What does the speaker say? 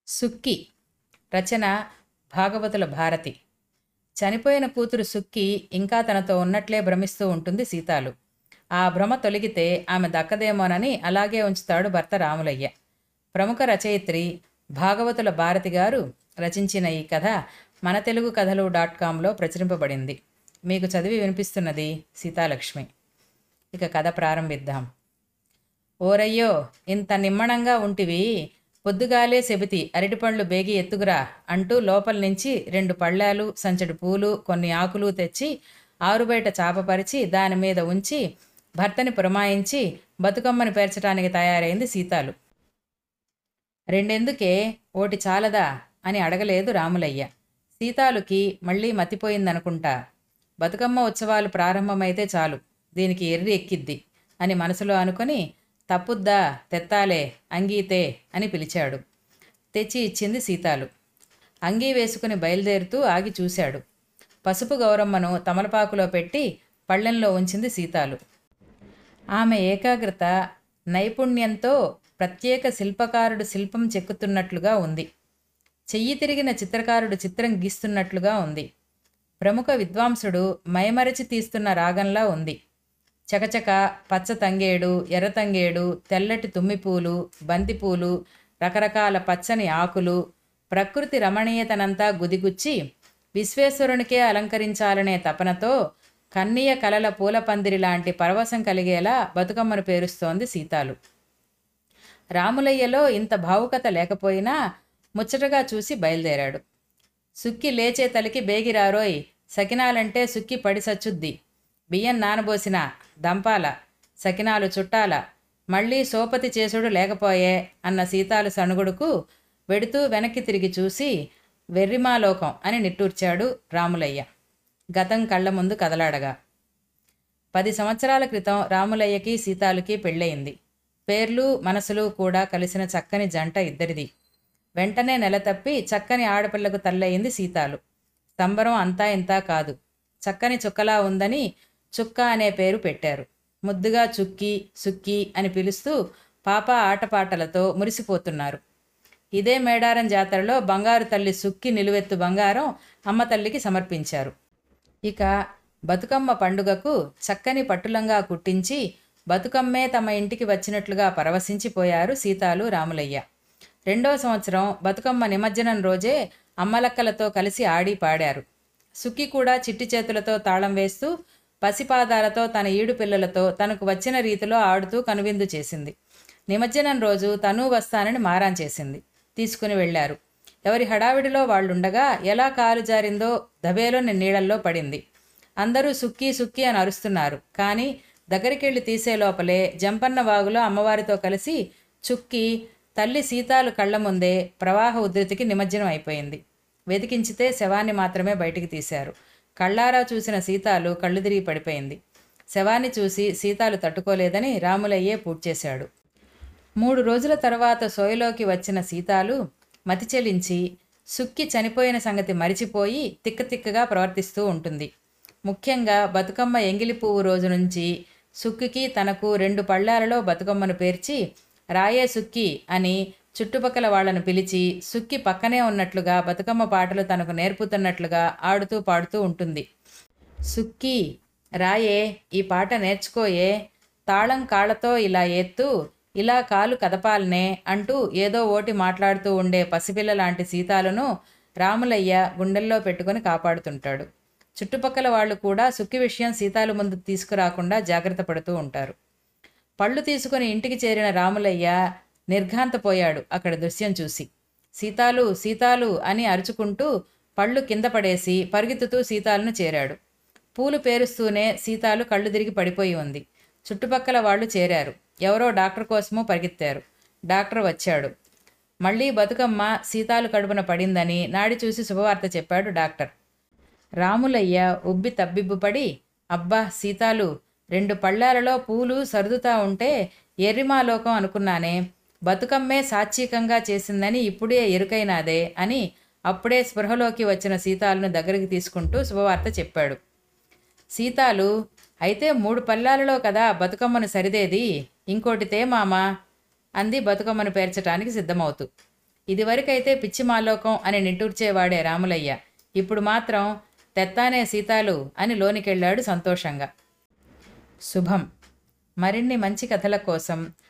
సుక్కి రచన భాగవతుల భారతి చనిపోయిన కూతురు సుక్కి ఇంకా తనతో ఉన్నట్లే భ్రమిస్తూ ఉంటుంది సీతాలు ఆ భ్రమ తొలగితే ఆమె దక్కదేమోనని అలాగే ఉంచుతాడు భర్త రాములయ్య ప్రముఖ రచయిత్రి భాగవతుల భారతి గారు రచించిన ఈ కథ మన తెలుగు కథలు డాట్ కాంలో ప్రచురింపబడింది మీకు చదివి వినిపిస్తున్నది సీతాలక్ష్మి ఇక కథ ప్రారంభిద్దాం ఓరయ్యో ఇంత నిమ్మణంగా ఉంటివి పొద్దుగాలే సెబితి అరటిపండ్లు బేగి ఎత్తుకురా అంటూ లోపల నుంచి రెండు పళ్ళాలు సంచడి పూలు కొన్ని ఆకులు తెచ్చి ఆరుబయట చాపపరిచి దాని మీద ఉంచి భర్తని పురమాయించి బతుకమ్మని పేర్చడానికి తయారైంది సీతాలు రెండెందుకే ఓటి చాలదా అని అడగలేదు రాములయ్య సీతాలుకి మళ్ళీ మతిపోయిందనుకుంటా బతుకమ్మ ఉత్సవాలు ప్రారంభమైతే చాలు దీనికి ఎర్రి ఎక్కిద్ది అని మనసులో అనుకొని తప్పుద్దా తెత్తాలే అంగీతే అని పిలిచాడు తెచ్చి ఇచ్చింది సీతాలు అంగీ వేసుకుని బయలుదేరుతూ ఆగి చూశాడు పసుపు గౌరమ్మను తమలపాకులో పెట్టి పళ్ళెంలో ఉంచింది సీతాలు ఆమె ఏకాగ్రత నైపుణ్యంతో ప్రత్యేక శిల్పకారుడు శిల్పం చెక్కుతున్నట్లుగా ఉంది చెయ్యి తిరిగిన చిత్రకారుడు చిత్రం గీస్తున్నట్లుగా ఉంది ప్రముఖ విద్వాంసుడు మైమరచి తీస్తున్న రాగంలా ఉంది చకచక పచ్చ తంగేడు ఎర్ర తంగేడు తెల్లటి తుమ్మిపూలు బంతిపూలు రకరకాల పచ్చని ఆకులు ప్రకృతి రమణీయతనంతా గుదిగుచ్చి విశ్వేశ్వరునికే అలంకరించాలనే తపనతో కన్నీయ కలల పూల పందిరి లాంటి పరవశం కలిగేలా బతుకమ్మను పేరుస్తోంది సీతాలు రాములయ్యలో ఇంత భావుకత లేకపోయినా ముచ్చటగా చూసి బయలుదేరాడు సుక్కి లేచే తలికి బేగిరారోయ్ సకినాలంటే సుక్కి పడి సచ్చుద్ది బియ్యం నానబోసిన దంపాల సకినాలు చుట్టాల మళ్ళీ సోపతి చేసుడు లేకపోయే అన్న సీతాలు సణుగుడుకు వెడుతూ వెనక్కి తిరిగి చూసి వెర్రిమాలోకం అని నిట్టూర్చాడు రాములయ్య గతం కళ్ళ ముందు కదలాడగా పది సంవత్సరాల క్రితం రాములయ్యకి సీతాలుకి పెళ్ళయింది పేర్లు మనసులు కూడా కలిసిన చక్కని జంట ఇద్దరిది వెంటనే నెల తప్పి చక్కని ఆడపిల్లకు తల్లయింది సీతాలు సంబరం అంతా ఇంతా కాదు చక్కని చుక్కలా ఉందని చుక్క అనే పేరు పెట్టారు ముద్దుగా చుక్కి సుక్కి అని పిలుస్తూ పాప ఆటపాటలతో మురిసిపోతున్నారు ఇదే మేడారం జాతరలో బంగారు తల్లి సుక్కి నిలువెత్తు బంగారం అమ్మ తల్లికి సమర్పించారు ఇక బతుకమ్మ పండుగకు చక్కని పట్టులంగా కుట్టించి బతుకమ్మే తమ ఇంటికి వచ్చినట్లుగా పరవశించిపోయారు సీతాలు రాములయ్య రెండో సంవత్సరం బతుకమ్మ నిమజ్జనం రోజే అమ్మలక్కలతో కలిసి ఆడి పాడారు సుక్కి కూడా చిట్టి చేతులతో తాళం వేస్తూ పసిపాదాలతో తన ఈడు పిల్లలతో తనకు వచ్చిన రీతిలో ఆడుతూ కనువిందు చేసింది నిమజ్జనం రోజు తను వస్తానని మారాన్ చేసింది తీసుకుని వెళ్లారు ఎవరి హడావిడిలో వాళ్ళుండగా ఎలా కాలు జారిందో దబేలోని నీళ్ళల్లో పడింది అందరూ సుక్కి సుక్కి అని అరుస్తున్నారు కానీ దగ్గరికెళ్ళి తీసే లోపలే జంపన్న వాగులో అమ్మవారితో కలిసి చుక్కి తల్లి సీతాలు కళ్ళ ముందే ప్రవాహ ఉధృతికి నిమజ్జనం అయిపోయింది వెతికించితే శవాన్ని మాత్రమే బయటికి తీశారు కళ్ళారా చూసిన సీతాలు కళ్ళు తిరిగి పడిపోయింది శవాన్ని చూసి సీతాలు తట్టుకోలేదని రాములయ్యే పూడ్చేశాడు మూడు రోజుల తర్వాత సోయలోకి వచ్చిన సీతాలు మతి చెలించి సుక్కి చనిపోయిన సంగతి మరిచిపోయి తిక్కతిక్కగా ప్రవర్తిస్తూ ఉంటుంది ముఖ్యంగా బతుకమ్మ ఎంగిలి పువ్వు రోజు నుంచి సుక్కికి తనకు రెండు పళ్ళాలలో బతుకమ్మను పేర్చి రాయే సుక్కి అని చుట్టుపక్కల వాళ్లను పిలిచి సుక్కి పక్కనే ఉన్నట్లుగా బతుకమ్మ పాటలు తనకు నేర్పుతున్నట్లుగా ఆడుతూ పాడుతూ ఉంటుంది సుక్కి రాయే ఈ పాట నేర్చుకోయే తాళం కాళ్ళతో ఇలా ఎత్తు ఇలా కాలు కదపాలనే అంటూ ఏదో ఓటి మాట్లాడుతూ ఉండే పసిపిల్ల లాంటి సీతాలను రాములయ్య గుండెల్లో పెట్టుకుని కాపాడుతుంటాడు చుట్టుపక్కల వాళ్ళు కూడా సుక్కి విషయం సీతాలు ముందు తీసుకురాకుండా జాగ్రత్త పడుతూ ఉంటారు పళ్ళు తీసుకుని ఇంటికి చేరిన రాములయ్య నిర్ఘాంతపోయాడు అక్కడ దృశ్యం చూసి సీతాలు సీతాలు అని అరుచుకుంటూ పళ్ళు కింద పడేసి పరిగెత్తుతూ సీతాలను చేరాడు పూలు పేరుస్తూనే సీతాలు కళ్ళు తిరిగి పడిపోయి ఉంది చుట్టుపక్కల వాళ్ళు చేరారు ఎవరో డాక్టర్ కోసమూ పరిగెత్తారు డాక్టర్ వచ్చాడు మళ్ళీ బతుకమ్మ సీతాలు కడుపున పడిందని నాడి చూసి శుభవార్త చెప్పాడు డాక్టర్ రాములయ్య ఉబ్బి తబ్బిబ్బుపడి అబ్బా సీతాలు రెండు పళ్ళాలలో పూలు సర్దుతా ఉంటే ఎర్రిమాలోకం అనుకున్నానే బతుకమ్మే సాత్వికంగా చేసిందని ఇప్పుడే ఎరుకైనాదే అని అప్పుడే స్పృహలోకి వచ్చిన సీతాలను దగ్గరికి తీసుకుంటూ శుభవార్త చెప్పాడు సీతాలు అయితే మూడు పల్లాలలో కదా బతుకమ్మను సరిదేది ఇంకోటితే మామ అంది బతుకమ్మను పేర్చటానికి సిద్ధమవుతూ ఇదివరకైతే పిచ్చి మాలోకం అని నిట్టూర్చేవాడే రాములయ్య ఇప్పుడు మాత్రం తెత్తానే సీతాలు అని లోనికెళ్ళాడు సంతోషంగా శుభం మరిన్ని మంచి కథల కోసం